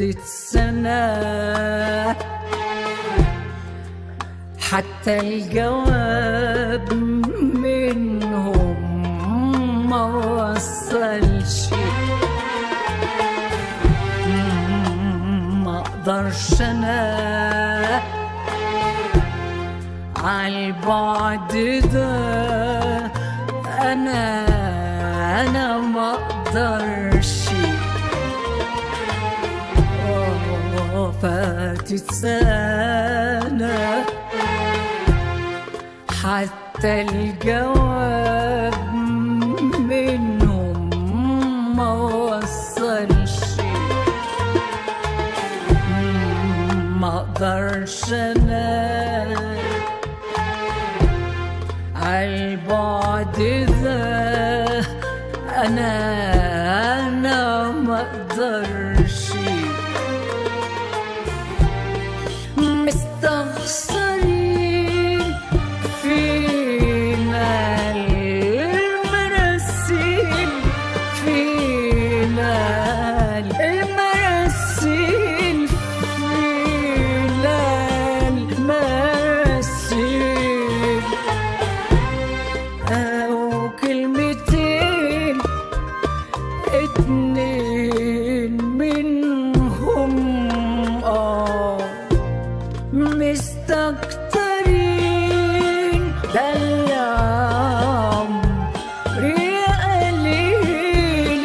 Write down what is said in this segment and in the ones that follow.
فاتت سنة حتى الجواب منهم ما وصلش ما اقدرش انا عالبعد ده انا انا ما اقدرش آه، فاتت سنه حتى الجواب منهم ما وصلش ما اقدرش انا عالبعد ذا انا انا ما اقدرش مستخسرين فينا المراسيل فينا المراسيل فينا المراسيل أو كلمتين اتنين منهم آه مستكترين ده العمر قليل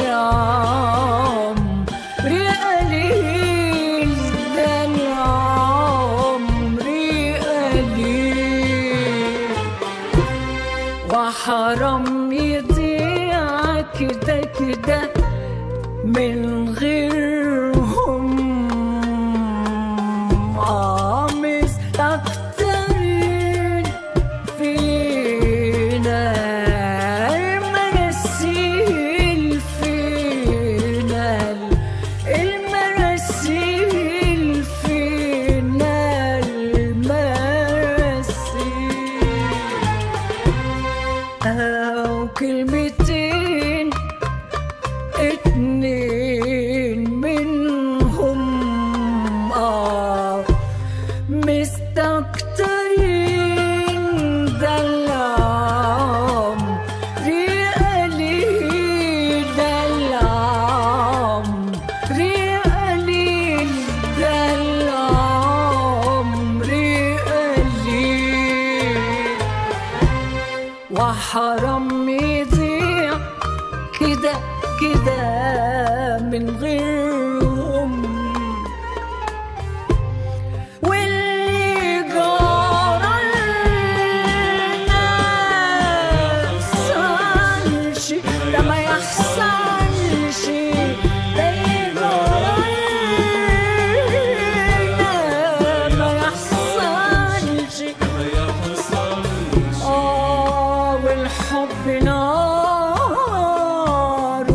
العمر قليل ده العمر قليل وحرام يضيع كده كده من غيرهم آه مستكترين فينا المراسيل فينا المراسيل فينا المراسيل أو كلمتين اتنين منهم آه مستكترين ده العمر قليل ده العمر قليل ده العمر قليل وحرام يضيع كده كده من غيرهم واللي جرى لنا يحصلش ده ما يحصلش ده اللي جرى لنا ما يحصلش آه والحب نار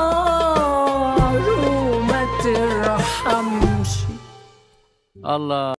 نار ما ترحمش الله